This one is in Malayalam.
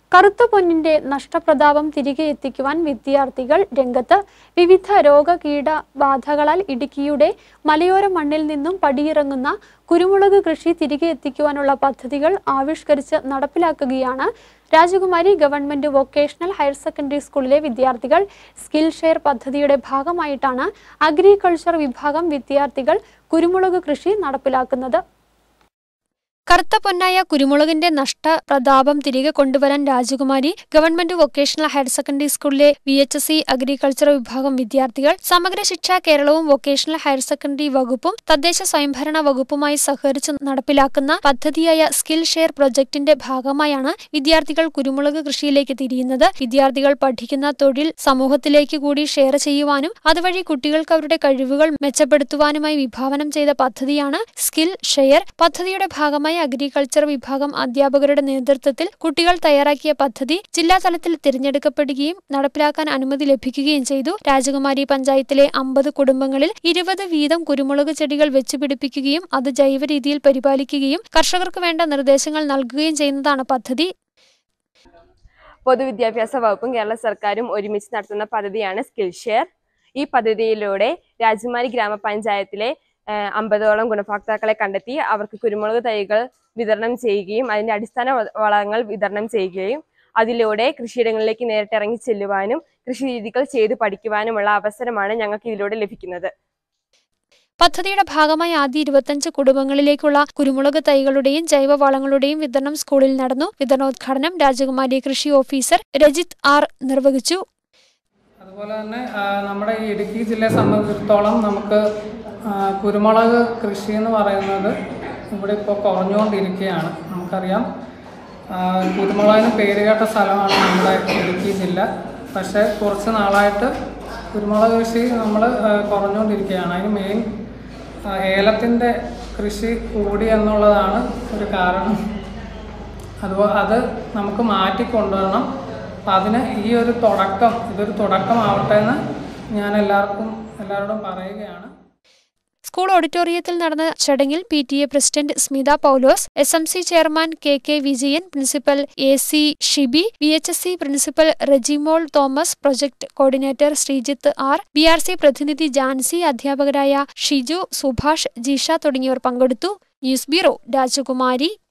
കറുത്ത പൊന്നിന്റെ നഷ്ടപ്രതാപം തിരികെ എത്തിക്കുവാൻ വിദ്യാർത്ഥികൾ രംഗത്ത് വിവിധ രോഗകീടബാധകളാൽ ഇടുക്കിയുടെ മലയോര മണ്ണിൽ നിന്നും പടിയിറങ്ങുന്ന കുരുമുളക് കൃഷി തിരികെ എത്തിക്കുവാനുള്ള പദ്ധതികൾ ആവിഷ്കരിച്ച് നടപ്പിലാക്കുകയാണ് രാജകുമാരി ഗവൺമെന്റ് വൊക്കേഷണൽ ഹയർ സെക്കൻഡറി സ്കൂളിലെ വിദ്യാർത്ഥികൾ സ്കിൽ ഷെയർ പദ്ധതിയുടെ ഭാഗമായിട്ടാണ് അഗ്രികൾച്ചർ വിഭാഗം വിദ്യാർത്ഥികൾ കുരുമുളക് കൃഷി നടപ്പിലാക്കുന്നത് കറുത്ത പൊന്നായ കുരുമുളകിന്റെ നഷ്ടപ്രതാപം തിരികെ കൊണ്ടുവരാൻ Rajakumari government vocational higher secondary സ്കൂളിലെ V H S C agriculture വിഭാഗം വിദ്യാർത്ഥികൾ സമഗ്ര ശിക്ഷ കേരളവും വൊക്കേഷണൽ ഹയർ സെക്കൻഡറി വകുപ്പും തദ്ദേശ സ്വയംഭരണ വകുപ്പുമായി സഹകരിച്ച് നടപ്പിലാക്കുന്ന പദ്ധതിയായ സ്കിൽ ഷെയർ പ്രൊജക്ടിന്റെ ഭാഗമായാണ് വിദ്യാർത്ഥികൾ കുരുമുളക് കൃഷിയിലേക്ക് തിരിയുന്നത് വിദ്യാർത്ഥികൾ പഠിക്കുന്ന തൊഴിൽ സമൂഹത്തിലേക്ക് കൂടി ഷെയർ ചെയ്യുവാനും അതുവഴി കുട്ടികൾക്ക് അവരുടെ കഴിവുകൾ മെച്ചപ്പെടുത്തുവാനുമായി വിഭാവനം ചെയ്ത പദ്ധതിയാണ് സ്കിൽ ഷെയർ പദ്ധതിയുടെ ഭാഗമായി അഗ്രികൾച്ചർ വിഭാഗം അധ്യാപകരുടെ നേതൃത്വത്തിൽ കുട്ടികൾ തയ്യാറാക്കിയ പദ്ധതി ജില്ലാ തലത്തിൽ തിരഞ്ഞെടുക്കപ്പെടുകയും നടപ്പിലാക്കാൻ അനുമതി ലഭിക്കുകയും ചെയ്തു രാജകുമാരി പഞ്ചായത്തിലെ അമ്പത് കുടുംബങ്ങളിൽ ഇരുപത് വീതം കുരുമുളക് ചെടികൾ വെച്ചുപിടിപ്പിക്കുകയും അത് ജൈവ രീതിയിൽ പരിപാലിക്കുകയും കർഷകർക്ക് വേണ്ട നിർദ്ദേശങ്ങൾ നൽകുകയും ചെയ്യുന്നതാണ് പദ്ധതി പൊതുവിദ്യാഭ്യാസ വകുപ്പും കേരള സർക്കാരും ഒരുമിച്ച് നടത്തുന്ന പദ്ധതിയാണ് സ്കിൽ ഷെയർ ഈ പദ്ധതിയിലൂടെ രാജകുമാരി ഗ്രാമപഞ്ചായത്തിലെ ഏഹ്, അമ്പതോളം ഗുണഭോക്താക്കളെ കണ്ടെത്തി അവർക്ക് കുരുമുളക് തൈകൾ വിതരണം ചെയ്യുകയും അതിന്റെ അടിസ്ഥാന വ- വളങ്ങൾ വിതരണം ചെയ്യുകയും അതിലൂടെ കൃഷിയിടങ്ങളിലേക്ക് നേരിട്ട് ഇറങ്ങി ചെല്ലുവാനും കൃഷി രീതികൾ ചെയ്തു പഠിക്കുവാനുമുള്ള അവസരമാണ് ഞങ്ങൾക്ക് ഇതിലൂടെ ലഭിക്കുന്നത് പദ്ധതിയുടെ ഭാഗമായി ആദ്യ ഇരുപത്തഞ്ച് കുടുംബങ്ങളിലേക്കുള്ള കുരുമുളക് തൈകളുടെയും ജൈവവളങ്ങളുടെയും വിതരണം സ്കൂളിൽ നടന്നു വിതരണോദ്ഘാടനം രാജകുമാരി കൃഷി ഓഫീസർ രജിത് ആർ നിർവഹിച്ചു അതുപോലെ തന്നെ ആ, നമ്മുടെ ഈ ഇടുക്കി ജില്ലയെ സംബന്ധിച്ചിടത്തോളം നമുക്ക് ആ, കുരുമുളക് കൃഷി എന്ന് പറയുന്നത് ഇവിടെ ഇപ്പോൾ കുറഞ്ഞുകൊണ്ടിരിക്കുകയാണ് നമുക്കറിയാം ആ, കുരുമുളകിന് പേരുകേട്ട സ്ഥലമാണ് നമ്മുടെ ഇടുക്കി ജില്ല പക്ഷേ കുറച്ച് നാളായിട്ട് കുരുമുളക് കൃഷി നമ്മൾ കുറഞ്ഞുകൊണ്ടിരിക്കുകയാണ് അതിന് മെയിൻ ഏലത്തിൻ്റെ കൃഷി കൂടി എന്നുള്ളതാണ് ഒരു കാരണം അതുപോലെ അത് നമുക്ക് മാറ്റിക്കൊണ്ടുവരണം അപ്പം അതിന് ഈ ഒരു തുടക്കം ഇതൊരു തുടക്കമാവട്ടെ എന്ന് ഞാൻ എല്ലാവർക്കും എല്ലാവരോടും പറയുകയാണ് സ്കൂൾ ഓഡിറ്റോറിയത്തിൽ നടന്ന ചടങ്ങിൽ P T A president Smitha Paulose S M C chairman K K Vijayan principal A C Shibi V H S C principal Rejimol Thomas project coordinator Sreejith R B R C പ്രതിനിധി ജാൻസി അധ്യാപകരായ ഷിജു സുഭാഷ് ജിഷ തുടങ്ങിയവർ പങ്കെടുത്തു ന്യൂസ് ബ്യൂറോ രാജകുമാരി